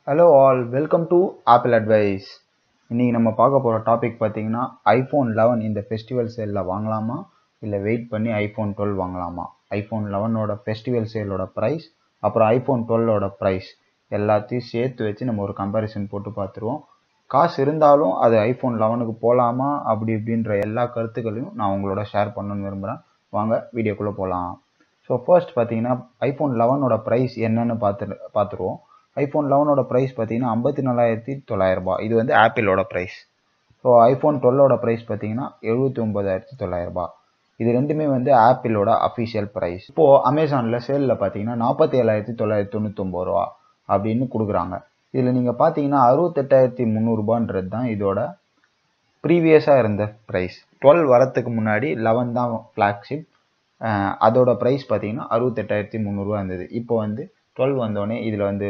hello all welcome to Apple advice இன்றைக்கி நம்ம பார்க்க போகிற டாபிக் பார்த்தீங்கன்னா ஐஃபோன் லெவன் இந்த ஃபெஸ்டிவல் சேலில் வாங்கலாமா இல்லை வெயிட் பண்ணி ஐஃபோன் டுவெல் வாங்கலாமா ஐஃபோன் லெவனோட ஃபெஸ்டிவல் சேலோட ப்ரைஸ் அப்புறம் ஐஃபோன் டுவெல்லோட ப்ரைஸ் எல்லாத்தையும் சேர்த்து வச்சு நம்ம ஒரு கம்பேரிசன் போட்டு பார்த்துருவோம் காசு இருந்தாலும் அது ஐஃபோன் லெவனுக்கு போகலாமா அப்படி இப்படின்ற எல்லா கருத்துக்களையும் நான் உங்களோட ஷேர் பண்ணணும்னு விரும்புகிறேன் வாங்க வீடியோக்குள்ளே போகலாம் ஸோ ஃபர்ஸ்ட் பார்த்தீங்கன்னா ஐஃபோன் லெவனோட ப்ரைஸ் என்னன்னு பார்த்து பார்த்துருவோம் ஐஃபோன் லெவனோட ப்ரைஸ் பார்த்தீங்கன்னா ஐம்பத்தி நாலாயிரத்தி தொள்ளாயிரரூபா இது வந்து ஆப்பிளோட ப்ரைஸ் ஸோ ஐஃபோன் டுவெல்லோட ப்ரைஸ் பார்த்தீங்கன்னா எழுபத்தி ஒம்பதாயிரத்தி தொள்ளாயிரரூபா இது ரெண்டுமே வந்து ஆப்பிளோட அஃபிஷியல் ப்ரைஸ் இப்போது அமேசானில் சேலில் பார்த்தீங்கன்னா நாற்பத்தி ஏழாயிரத்தி தொள்ளாயிரத்தி தொண்ணூத்தொம்பது ரூபா அப்படின்னு கொடுக்குறாங்க இதில் நீங்கள் பார்த்தீங்கன்னா அறுபத்தெட்டாயிரத்தி முந்நூறுபான்றது தான் இதோட ப்ரீவியஸாக இருந்த ப்ரைஸ் டுவெல் வரத்துக்கு முன்னாடி லெவன் தான் ஃப்ளாக்ஷிப் அதோட ப்ரைஸ் பார்த்தீங்கன்னா அறுபத்தெட்டாயிரத்தி முந்நூறுரூவா இருந்தது இப்போ வந்து டுவெல் வந்தோடனே இதில் வந்து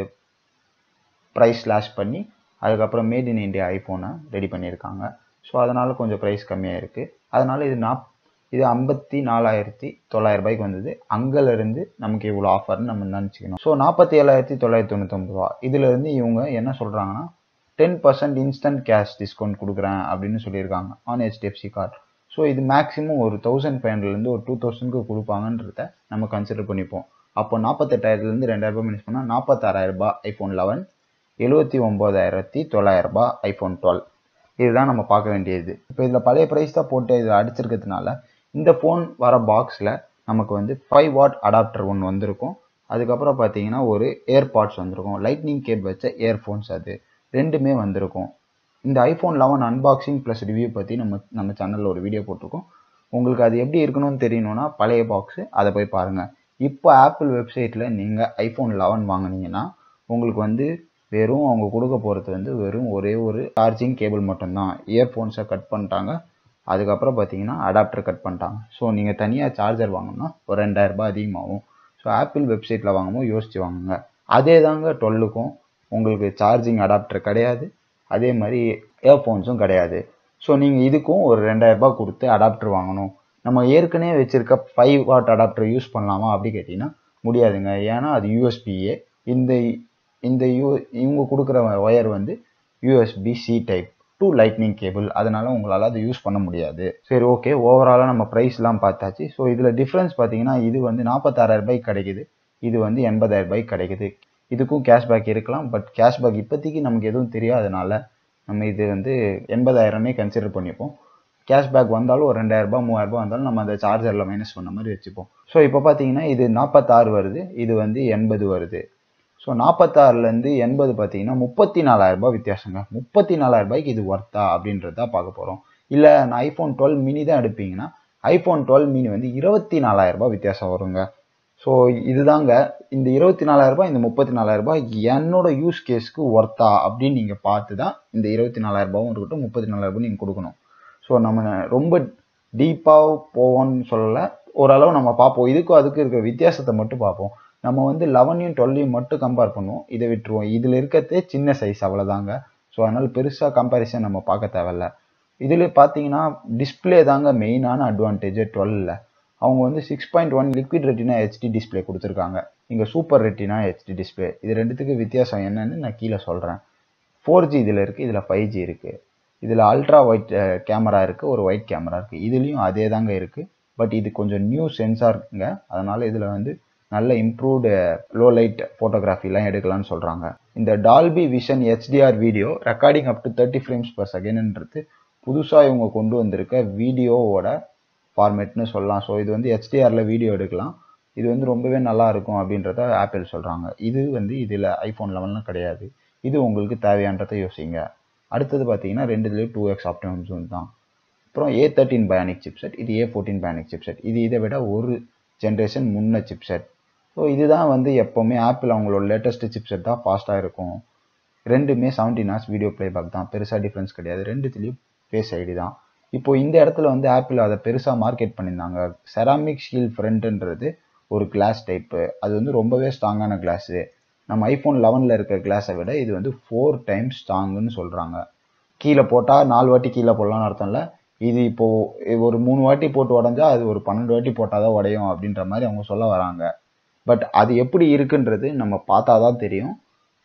ப்ரைஸ் ஸ்லாஷ் பண்ணி அதுக்கப்புறம் மேட் இன் இந்தியா ஐஃபோனை ரெடி பண்ணியிருக்காங்க ஸோ அதனால் கொஞ்சம் ப்ரைஸ் கம்மியாக இருக்குது அதனால் இது நாப் இது ஐம்பத்தி நாலாயிரத்தி தொள்ளாயிரரூபாய்க்கு வந்தது அங்கேருந்து நமக்கு இவ்வளோ ஆஃபர்னு நம்ம நினச்சிக்கணும் ஸோ நாற்பத்தி ஏழாயிரத்தி தொள்ளாயிரத்தி தொண்ணூத்தொம்பது ரூபா இதுலேருந்து இவங்க என்ன சொல்கிறாங்கன்னா ten percent instant cash discount கொடுக்குறேன் அப்படின்னு சொல்லியிருக்காங்க ஆன் ஹெச்டிஎஃப்சி கார்டு ஸோ இது மேக்ஸிமம் ஒரு தௌசண்ட் ஃபைவ் ஹண்ட்ரட்லேருந்து ஒரு டூ தௌசண்ட்க்கு கொடுப்பாங்கன்றத நம்ம கன்சிடர் பண்ணிப்போம் அப்போ நாற்பத்தெட்டாயிரத்துலேருந்து ரெண்டாயிரரூபா மினிஸ் பண்ணால் நாற்பத்தாறாயிரரூபா ஐஃபோன் லெவன் எழுபத்தி ஒம்பதாயிரத்தி தொள்ளாயிரரூபா ஐஃபோன் டுவெல் இதுதான் நம்ம பார்க்க வேண்டியது இப்போ இதில் பழைய ப்ரைஸ் தான் போட்டு இதில் அடிச்சிருக்கிறதுனால இந்த ஃபோன் வர பாக்ஸில் நமக்கு வந்து ஃபைவ் வாட் அடாப்டர் ஒன்று வந்திருக்கும் அதுக்கப்புறம் பார்த்தீங்கன்னா ஒரு ஏர்பாட்ஸ் வந்திருக்கும் லைட்னிங் கேப் வச்ச இயர்ஃபோன்ஸ் அது ரெண்டுமே வந்திருக்கும் இந்த iPhone eleven unboxing plus review பற்றி நம்ம நம்ம சேனலில் ஒரு வீடியோ போட்டிருக்கோம் உங்களுக்கு அது எப்படி இருக்கணும்னு தெரியணும்னா பழைய பாக்ஸு அதை போய் பாருங்கள் இப்போ ஆப்பிள் வெப்சைட்டில் நீங்கள் ஐஃபோன் லெவன் வாங்கினீங்கன்னா உங்களுக்கு வந்து வெறும் அவங்க கொடுக்க போகிறது வந்து வெறும் ஒரே ஒரு சார்ஜிங் கேபிள் மட்டும்தான் இயர்ஃபோன்ஸை கட் பண்ணிட்டாங்க அதுக்கப்புறம் பார்த்தீங்கன்னா அடாப்டர் கட் பண்ணிட்டாங்க ஸோ நீங்கள் தனியாக சார்ஜர் வாங்கினா ஒரு ரெண்டாயிரரூபா அதிகமாகும் ஸோ ஆப்பிள் வெப்சைட்டில் வாங்கும்போது யோசிச்சு வாங்குங்க அதே தாங்க டுவெல்லுக்கும் உங்களுக்கு சார்ஜிங் அடாப்டர் கிடையாது அதே மாதிரி இயர்ஃபோன்ஸும் கிடையாது ஸோ நீங்கள் இதுக்கும் ஒரு ரெண்டாயிரரூபா கொடுத்து அடாப்டர் வாங்கணும் நம்ம ஏற்கனவே வச்சுருக்க ஃபைவ் வாட் அடாப்டர் யூஸ் பண்ணலாமா அப்படி கேட்டிங்கன்னா முடியாதுங்க ஏன்னா அது யூஎஸ்பிஏ இந்த இந்த யூ இவங்க கொடுக்குற ஒயர் வந்து USB C type to lightning cable அதனால் உங்களால் அதை யூஸ் பண்ண முடியாது சரி ஓகே ஓவராலாக நம்ம ப்ரைஸ்லாம் பார்த்தாச்சு ஸோ இதில் டிஃப்ரென்ஸ் பார்த்தீங்கன்னா இது வந்து நாற்பத்தாறாயிரம் ரூபாய்க்கு கிடைக்குது இது வந்து எண்பதாயிரம் ரூபாய்க்கு கிடைக்குது இதுக்கும் கேஷ்பேக் இருக்கலாம் பட் கேஷ்பேக் இப்போதைக்கு நமக்கு எதுவும் தெரியாதனால நம்ம இது வந்து எண்பதாயிரமே கன்சிடர் பண்ணிப்போம் கேஷ்பேக் வந்தாலும் ஒரு ரெண்டாயிரரூபா மூவாயிரரூபா வந்தாலும் நம்ம அந்த சார்ஜரில் மைனஸ் பண்ண மாதிரி வச்சுப்போம் ஸோ இப்போ பார்த்தீங்கன்னா இது நாற்பத்தாறு வருது இது வந்து எண்பது வருது ஸோ நாற்பத்தாறுலேருந்து எண்பது பார்த்தீங்கன்னா முப்பத்தி நாலாயிரரூபா வித்தியாசங்க முப்பத்தி நாலாயிரரூபாய்க்கு இது ஒர்த்தா அப்படின்றத பார்க்க போகிறோம் இல்லை நான் ஐஃபோன் டுவெல் மினி தான் எடுப்பீங்கன்னா ஐஃபோன் டுவெல் மினி வந்து இருபத்தி நாலாயிரரூபா வித்தியாசம் வருங்க ஸோ இதுதாங்க இந்த இருபத்தி நாலாயிரரூபா இந்த முப்பத்தி நாலாயிரரூபா என்னோட யூஸ் கேஸ்க்கு ஒர்த்தா அப்படின்னு நீங்கள் பார்த்து தான் இந்த இருபத்தி நாலாயிரரூபாவும் இருக்கட்டும் முப்பத்தி நாலாயிரரூபா நீங்கள் கொடுக்கணும் ஸோ நம்ம ரொம்ப டீப்பாக போவோம்னு சொல்லலை ஓரளவு நம்ம பார்ப்போம் இதுக்கும் அதுக்கு இருக்கிற வித்தியாசத்தை மட்டும் பார்ப்போம் நம்ம வந்து லெவனையும் டுவெல்லையும் மட்டும் கம்பேர் பண்ணுவோம் இதை விட்டுருவோம் இதில் இருக்கிறதே சின்ன சைஸ் அவ்வளோதாங்க ஸோ அதனால் பெருசாக கம்பேரிசன் நம்ம பார்க்க தேவையில்ல இதில் பார்த்தீங்கன்னா டிஸ்பிளே தாங்க மெயினான அட்வான்டேஜ் டுவெல்லில் அவங்க வந்து six point one liquid retina HD display கொடுத்துருக்காங்க இங்கே சூப்பர் ரெட்டினா ஹெச்டி டிஸ்பிளே இது ரெண்டுத்துக்கு வித்தியாசம் என்னன்னு நான் கீழே சொல்கிறேன் ஃபோர் ஜி இதில் இருக்குது இதில் ஃபைவ் ஜி இருக்குது இதில் அல்ட்ரா ஒயிட் கேமரா இருக்குது ஒரு ஒயிட் கேமரா இருக்குது இதுலேயும் அதே தாங்க இருக்குது பட் இது கொஞ்சம் நியூ சென்சார் இருக்குங்க அதனால் இதில் வந்து நல்ல இம்ப்ரூவ்டு லோ லைட் ஃபோட்டோகிராஃபிலாம் எடுக்கலாம்னு சொல்கிறாங்க இந்த Dolby vision HDR video recording up to thirty frames per செகண்ட்ன்றது புதுசாக இவங்க கொண்டு வந்திருக்க வீடியோவோட ஃபார்மேட்னு சொல்லலாம் ஸோ இது வந்து ஹெச்டிஆரில் வீடியோ எடுக்கலாம் இது வந்து ரொம்பவே நல்லா இருக்கும் அப்படின்றத ஆப்பிள் சொல்கிறாங்க இது வந்து இதில் ஐஃபோன் லெவன்லாம் கிடையாது இது உங்களுக்கு தேவையான்றதை யோசிங்க அடுத்தது பார்த்தீங்கன்னா ரெண்டுலேயும் டூ எக்ஸ் ஆப்டிமம் ஜூன் தான் அப்புறம் ஏ தேர்ட்டின் பயானிக் சிப்செட் இது ஏ ஃபோர்டீன் பயானிக் சிப்செட் இது இதை விட ஒரு ஜென்ரேஷன் முன்ன சிப்செட் ஸோ இதுதான் வந்து எப்போவுமே ஆப்பிள் அவங்களோட லேட்டஸ்ட் சிப்செட் தான் ஃபாஸ்ட்டாக இருக்கும் ரெண்டுமே செவன்டீன் ஹார்ஸ் வீடியோ ப்ளேபேக் தான் பெருசாக டிஃப்ரென்ஸ் கிடையாது ரெண்டுத்துலேயும் ஃபேஸ் ஐடி தான் இப்போ இந்த இடத்துல வந்து ஆப்பிள் அதை பெருசாக மார்க்கெட் பண்ணியிருந்தாங்க செராமிக் ஷீல் ஃப்ரண்ட்ன்றது ஒரு கிளாஸ் டைப்பு அது வந்து ரொம்பவே ஸ்ட்ராங்கான கிளாஸு நம்ம ஐஃபோன் லெவனில் இருக்க கிளாஸை விட இது வந்து ஃபோர் டைம்ஸ் ஸ்ட்ராங்குன்னு சொல்கிறாங்க கீழே போட்டால் நாலு வாட்டி கீழே போடலாம்னு அர்த்தம் இல்லை இது இப்போது ஒரு மூணு வாட்டி போட்டு உடஞ்சா அது ஒரு பன்னெண்டு வாட்டி போட்டால் தான் உடையும் அப்படின்ற மாதிரி அவங்க சொல்ல வராங்க பட் அது எப்படி இருக்குன்றது நம்ம பார்த்தா தான் தெரியும்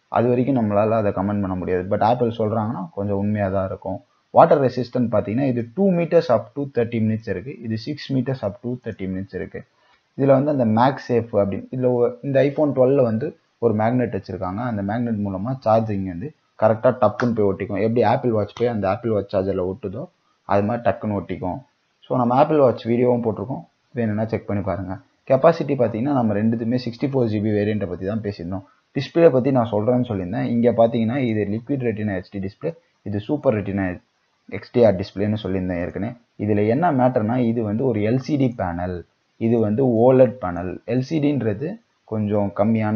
அது வரைக்கும் நம்மளால் அதை கமெண்ட் பண்ண முடியாது பட் ஆப்பிள் சொல்கிறாங்கன்னா கொஞ்சம் உண்மையாக தான் இருக்கும் வாட்டர் ரெசிஸ்டன்ட் பார்த்தீங்கன்னா இது two metres up to thirty minutes இருக்குது இது six metres up to thirty minutes இருக்குது இதில் வந்து அந்த மேக் சேஃப் அப்படின்னு இதில் இந்த ஐஃபோன் டுவெல்ல வந்து ஒரு மேக்னெட் வச்சுருக்காங்க அந்த மேக்னெட் மூலமாக சார்ஜிங் வந்து கரெக்டாக டப்புன்னு போய் ஒட்டிக்கும் எப்படி ஆப்பிள் வாட்ச் போய் அந்த ஆப்பிள் வாட்ச் சார்ஜரில் ஒட்டுதோ அது மாதிரி டக்குன்னு ஒட்டிக்கும் ஸோ நம்ம ஆப்பிள் வாட்ச் வீடியோவும் போட்டிருக்கோம் வேணும்னா செக் பண்ணி பாருங்கள் கெப்பாசிட்டி பார்த்தீங்கன்னா நம்ம ரெண்டுத்துமே சிக்ஸ்டி ஃபோர் ஜிபி வேரியண்ட்டை பற்றி தான் பேசியிருந்தோம் டிஸ்பிளே பற்றி நான் சொல்கிறேன்னு சொல்லியிருந்தேன் இங்கே பார்த்தீங்கன்னா இது லிக்விட் ரெட்டினா ஹெச்டி டிஸ்பிளே இது சூப்பர் ரெட்டினா எக்ஸ்டிஆர் டிஸ்பிளேன்னு சொல்லியிருந்தேன் ஏற்கனவே இதில் என்ன மேட்டர்னா இது வந்து ஒரு எல்சிடி பேனல் இது வந்து ஓலட் பேனல் எல்சிடின்றது கொஞ்சம் கம்மியான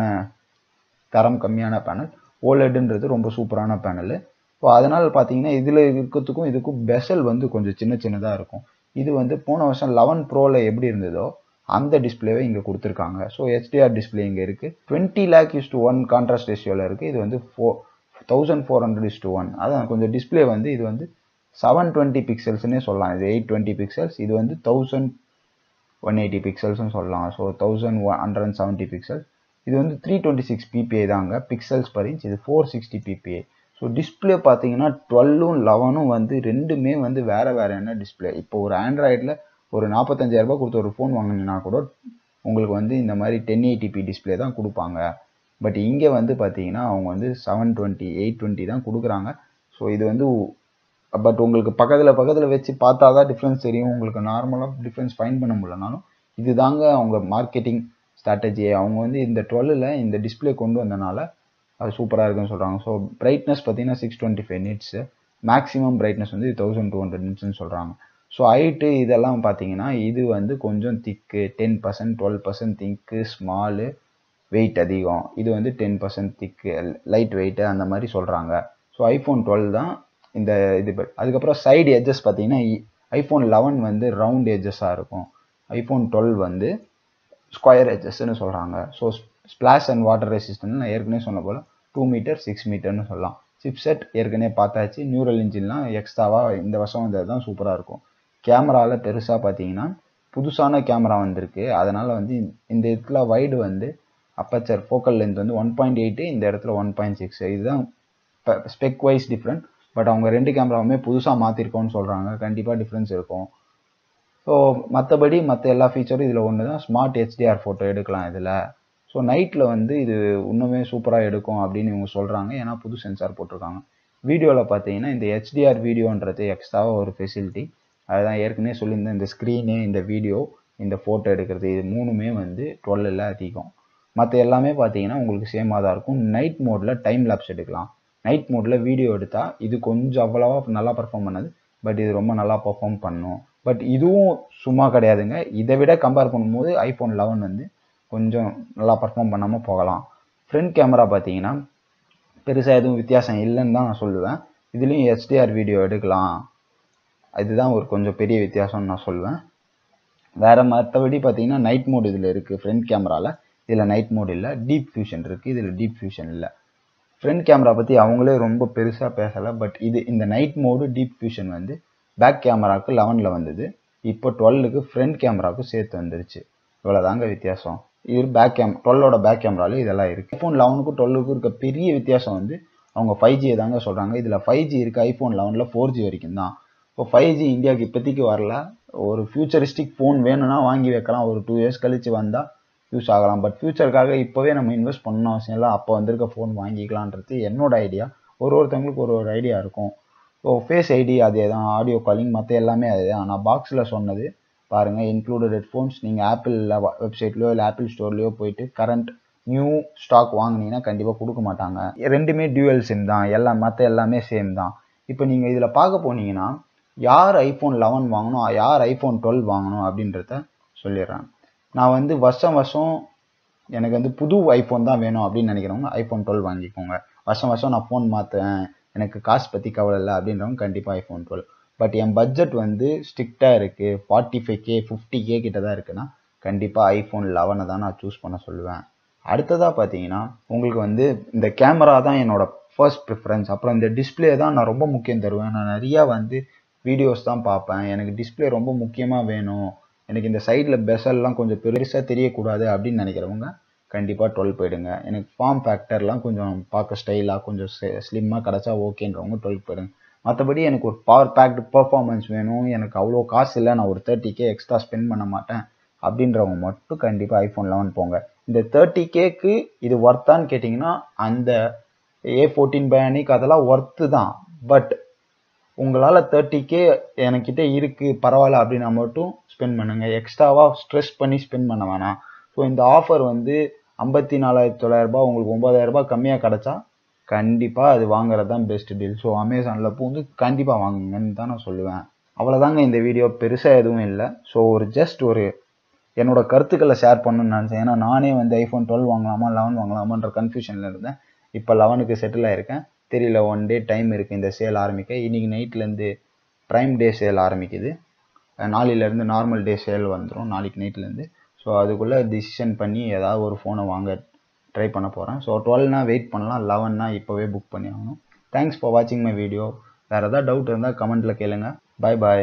தரம் கம்மியான பேனல் ஓலெடுன்றது ரொம்ப சூப்பரான பேனல் ஸோ அதனால் பார்த்தீங்கன்னா இதில் இருக்கிறதுக்கும் இதுக்கும் பெசல் வந்து கொஞ்சம் சின்ன சின்னதாக இருக்கும் இது வந்து போன வருஷம் லெவன் ப்ரோவில் எப்படி இருந்ததோ அந்த டிஸ்பிளேவை இங்கே கொடுத்துருக்காங்க ஸோ ஹெச்டிஆர் டிஸ்பிளே இங்கே இருக்குது twenty lakh is to one contrast ரேஷியோவில் இருக்குது இது வந்து four thousand four hundred is to one அதான் கொஞ்சம் டிஸ்பிளே வந்து இது வந்து செவன் டுவெண்ட்டி பிக்சல்ஸ்னே சொல்லலாம் இது எயிட் டுவெண்ட்டி பிக்சல்ஸ் இது வந்து தௌசண்ட் ஒன் எயிட்டி பிக்சல்ஸ்னு சொல்லலாம் so thousand one hundred and seventy pixels இது வந்து த்ரீ டுவெண்ட்டி சிக்ஸ் பிபிஐ தாங்க பிக்சல்ஸ் பர் இன்ச் இது four sixty PPI so display பார்த்தீங்கன்னா டுவெல்லும் லெவனும் வந்து ரெண்டுமே வந்து வேறு வேறு என்ன டிஸ்பிளே இப்போ ஒரு ஆண்ட்ராய்டில் ஒரு நாற்பத்தஞ்சாயிரரூபா கொடுத்து ஒரு ஃபோன் வாங்கினீங்கன்னா கூட உங்களுக்கு வந்து இந்த மாதிரி டென் எயிட்டிபி டிஸ்பிளே தான் கொடுப்பாங்க பட் இங்கே வந்து பார்த்தீங்கன்னா அவங்க வந்து செவன் டுவெண்ட்டி எயிட் டுவெண்ட்டி தான் கொடுக்குறாங்க ஸோ இது வந்து பட் உங்களுக்கு பக்கத்தில் பக்கத்தில் வச்சு பார்த்தா தான் டிஃப்ரென்ஸ் தெரியும் உங்களுக்கு நார்மலாக டிஃப்ரென்ஸ் ஃபைன் பண்ண முடியலனாலும் இது தாங்க அவங்க மார்க்கெட்டிங் ஸ்ட்ராட்டஜி அவங்க வந்து இந்த டுவெல்லில் இந்த டிஸ்பிளே கொண்டு வந்தனால அது சூப்பராக இருக்குன்னு சொல்கிறாங்க ஸோ பிரைட்னஸ் பார்த்தீங்கன்னா six twenty five nits maximum brightness வந்து தௌசண்ட் டூ ஹண்ட்ரட் நிட்ஸ்னு சொல்கிறாங்க ஸோ ஹைட்டு இதெல்லாம் பார்த்தீங்கன்னா இது வந்து கொஞ்சம் thick ten percent twelve percent thick small weight அதிகம் இது வந்து ten percent thick light weight அந்த மாதிரி சொல்கிறாங்க ஸோ ஐஃபோன் டுவெல் தான் இந்த இது அதுக்கப்புறம் சைடு எட்ஜஸ் பார்த்தீங்கன்னா ஐஃபோன் லெவன் வந்து ரவுண்ட் எட்ஜஸாக இருக்கும் ஐஃபோன் டுவெல் வந்து ஸ்கொயர் எட்ஜஸ்ன்னு சொல்கிறாங்க so splash and water resistant நான் ஏற்கனவே சொன்ன போல் டூ மீட்டர் சிக்ஸ் மீட்டர்னு சொல்லலாம் சிப்செட் ஏற்கனவே பார்த்தாச்சு நியூரல் இன்ஜின்லாம் எக்ஸ்ட்ராவாக இந்த வருஷம் வந்தது தான் சூப்பராக இருக்கும் கேமராவில் பெருசாக பார்த்தீங்கன்னா புதுசான கேமரா வந்திருக்கு அதனால் வந்து இந்த இடத்துல வைடு வந்து அப்பச்சர் ஃபோக்கல் லென்த் வந்து ஒன் பாயிண்ட் எயிட்டு இந்த இடத்துல ஒன் பாயிண்ட் சிக்ஸ் இதுதான் ஸ்பெக் வைஸ் டிஃப்ரெண்ட் பட் அவங்க ரெண்டு கேமராவுமே புதுசாக மாற்றிருக்கோன்னு சொல்கிறாங்க கண்டிப்பாக டிஃப்ரென்ஸ் இருக்கும் ஸோ மற்றபடி மற்ற எல்லா ஃபீச்சரும் இதில் ஒன்று தான் ஸ்மார்ட் ஹெச்டிஆர் ஃபோட்டோ எடுக்கலாம் இதில் ஸோ நைட்டில் வந்து இது இன்னுமே சூப்பராக எடுக்கும் அப்படின்னு இவங்க சொல்கிறாங்க ஏன்னா புது சென்சார் போட்டிருக்காங்க வீடியோவில் பார்த்தீங்கன்னா இந்த ஹெச்டிஆர் வீடியோன்றது எக்ஸ்ட்ராவாக ஒரு ஃபெசிலிட்டி அதுதான் ஏற்கனவே சொல்லியிருந்தேன் இந்த ஸ்க்ரீனு இந்த வீடியோ இந்த ஃபோட்டோ எடுக்கிறது இது மூணுமே வந்து டுவெல்லில் அதிகம் மற்ற எல்லாமே பார்த்தீங்கன்னா உங்களுக்கு சேமாக தான் இருக்கும் நைட் மோடில் டைம் லேப்ஸ் எடுக்கலாம் நைட் மோடில் வீடியோ எடுத்தால் இது கொஞ்சம் அவ்வளோவா நல்லா பர்ஃபார்ம் பண்ணாது பட் இது ரொம்ப நல்லா பர்ஃபார்ம் பண்ணும் பட் இதுவும் சும்மா கிடையாதுங்க இதை விட கம்பேர் பண்ணும்போது ஐஃபோன் லெவன் வந்து கொஞ்சம் நல்லா பர்ஃபார்ம் பண்ணாமல் போகலாம் ஃப்ரண்ட் கேமரா பார்த்தீங்கன்னா பெருசாக எதுவும் வித்தியாசம் இல்லைன்னு தான் நான் சொல்லுவேன் இதுலேயும் ஹெச்டிஆர் வீடியோ எடுக்கலாம் இதுதான் ஒரு கொஞ்சம் பெரிய வித்தியாசம்னு நான் சொல்லுவேன் வேறு மற்றபடி பார்த்தீங்கன்னா நைட் மோட் இதில் இருக்குது ஃப்ரண்ட் கேமராவில் இதில் நைட் மோட் இல்லை டீப் ஃபியூஷன் இருக்குது இதில் டீப் ஃபியூஷன் இல்லை ஃப்ரண்ட் கேமரா பற்றி அவங்களே ரொம்ப பெருசாக பேசலை பட் இது இந்த நைட் மோடு டீப் ஃபியூஷன் வந்து பேக் கேமராவுக்கு லெவனில் வந்தது இப்போ டுவெல்லுக்கு ஃப்ரண்ட் கேமராவுக்கு சேர்த்து வந்துருச்சு இவ்வளோதாங்க வித்தியாசம் இது பேக் கேம் டுவெல்லோட பேக் கேமராவில் இதெல்லாம் இருக்குது ஐஃபோன் லெவனுக்கும் டுவெல்லுக்கும் இருக்க பெரிய வித்தியாசம் வந்து அவங்க ஃபைவ் ஜியை தாங்க சொல்கிறாங்க இதில் ஃபைவ் ஜி இருக்குது ஐஃபோன் லெவனில் ஃபோர் ஜி வரைக்கும் தான் இப்போ ஃபைவ் ஜி இந்தியாவுக்கு இப்போதைக்கு வரல ஒரு ஃபியூச்சரிஸ்டிக் ஃபோன் வேணும்னா வாங்கி வைக்கலாம் ஒரு டூ இயர்ஸ் கழிச்சு வந்தால் யூஸ் ஆகலாம் பட் ஃபியூச்சருக்காக இப்போவே நம்ம இன்வெஸ்ட் பண்ணணும் அவசியம் இல்லை அப்போ வந்திருக்க ஃபோன் வாங்கிக்கலான்றது என்னோட ஐடியா ஒரு ஒருத்தவங்களுக்கு ஒரு ஒரு ஐடியா இருக்கும் ஸோ ஃபேஸ் ஐடி அதே தான் ஆடியோ காலிங் மற்ற எல்லாமே அதே தான் நான் பாக்ஸில் சொன்னது பாருங்கள் இன்க்ளூடட் ஹெட்ஃபோன்ஸ் நீங்கள் ஆப்பிளில் வெப்சைட்லையோ இல்லை ஆப்பிள் ஸ்டோர்லையோ போயிட்டு கரண்ட் நியூ ஸ்டாக் வாங்கினீங்கன்னா கண்டிப்பாக கொடுக்க மாட்டாங்க ரெண்டுமே டியூவல் சிம் தான் எல்லாம் மற்ற எல்லாமே சேம் தான் இப்போ நீங்கள் இதில் பார்க்க போனீங்கன்னா யார் ஐஃபோன் லெவன் வாங்கணும் யார் ஐஃபோன் டுவெல் வாங்கணும் அப்படின்றத சொல்லிடுறேன் நான் வந்து வருஷம் வருஷம் எனக்கு வந்து புது ஐஃபோன் தான் வேணும் அப்படின்னு நினைக்கிறவங்க ஐஃபோன் டுவெல் வாங்கிக்கோங்க வருஷம் வருஷம் நான் ஃபோன் மாற்றுவேன் எனக்கு காசு பற்றி கவலை இல்லை அப்படின்றவங்க கண்டிப்பாக ஐஃபோன் டுவெல் பட் என் பட்ஜெட் வந்து ஸ்ட்ரிக்டாக இருக்குது forty five K fifty K கிட்ட தான் இருக்குன்னா கண்டிப்பாக ஐஃபோன் லெவனை தான் நான் சூஸ் பண்ண சொல்லுவேன் அடுத்ததாக பார்த்தீங்கன்னா உங்களுக்கு வந்து இந்த கேமரா தான் என்னோட ஃபர்ஸ்ட் ப்ரிஃபரன்ஸ் அப்புறம் இந்த டிஸ்பிளே தான் நான் ரொம்ப முக்கியம் தருவேன் நான் நிறையா வந்து வீடியோஸ் தான் பார்ப்பேன் எனக்கு டிஸ்பிளே ரொம்ப முக்கியமாக வேணும் எனக்கு இந்த சைடில் பெசல்லாம் கொஞ்சம் பெருசாக தெரியக்கூடாது அப்படின்னு நினைக்கிறவங்க கண்டிப்பாக டுவெல் போயிடுங்க எனக்கு ஃபார்ம் ஃபேக்டர்லாம் கொஞ்சம் பார்க்க ஸ்டைலாக கொஞ்சம் ஸ்லிம்மாக கிடச்சா ஓகேன்றவங்க டுவெல் போயிடுங்க மற்றபடி எனக்கு ஒரு பவர் பேக்டு பர்ஃபார்மன்ஸ் வேணும் எனக்கு அவ்வளோ காசு இல்லை நான் ஒரு தேர்ட்டி கே எக்ஸ்ட்ரா ஸ்பெண்ட் பண்ண மாட்டேன் அப்படின்றவங்க மட்டும் கண்டிப்பாக ஐஃபோன் லெவன் போங்க இந்த தேர்ட்டி கேக்கு இது ஒர்த்தான்னு கேட்டிங்கன்னா அந்த ஏ ஃபோர்டீன் பயானிக் அதெல்லாம் ஒர்த்து தான் பட் உங்களால் தேர்ட்டி கே என்கிட்ட இருக்குது பரவாயில்ல அப்படின்னா மட்டும் ஸ்பெண்ட் பண்ணுங்கள் எக்ஸ்ட்ராவாக ஸ்ட்ரெஸ் பண்ணி ஸ்பெண்ட் பண்ண வேணாம் ஸோ இந்த ஆஃபர் வந்து ஐம்பத்தி நாலாயிரத்தி தொள்ளாயிரரூபா உங்களுக்கு ஒம்பதாயிரரூபா கம்மியாக கிடச்சா கண்டிப்பாக அது வாங்குறது தான் பெஸ்ட் டீல் ஸோ அமேசானில் பூந்து கண்டிப்பாக வாங்குங்கன்னு தான் நான் சொல்லுவேன் அவ்வளோதாங்க இந்த வீடியோ பெருசாக எதுவும் இல்லை ஸோ ஒரு ஜஸ்ட் ஒரு என்னோட கருத்துக்களை ஷேர் பண்ணணும்னு நினச்சேன் ஏன்னா நானே வந்து ஐஃபோன் டுவெல் வாங்கலாமா லெவன் வாங்கலாமான்ற கன்ஃபியூஷனில் இருந்தேன் இப்போ லெவனுக்கு செட்டில் ஆயிருக்கேன் தெரியல ஒன் டே டைம் இருக்குது இந்த சேல் ஆரம்பிக்க இன்றைக்கி நைட்லேருந்து ப்ரைம் டே சேல் ஆரம்பிக்குது நாளையிலேருந்து நார்மல் டே சேல் வந்துடும் நாளைக்கு நைட்லேருந்து ஸோ அதுக்குள்ளே டிசிஷன் பண்ணி ஏதாவது ஒரு ஃபோனை வாங்க ட்ரை பண்ண போகிறேன் ஸோ டுவெல்னா வெயிட் பண்ணலாம் லெவன்னா இப்போவே புக் பண்ணி ஆகணும் தேங்க்ஸ் ஃபார் வாட்சிங் மை வீடியோ வேறு ஏதாவது டவுட் இருந்தால் கமெண்ட்டில் கேளுங்க பாய் பாய்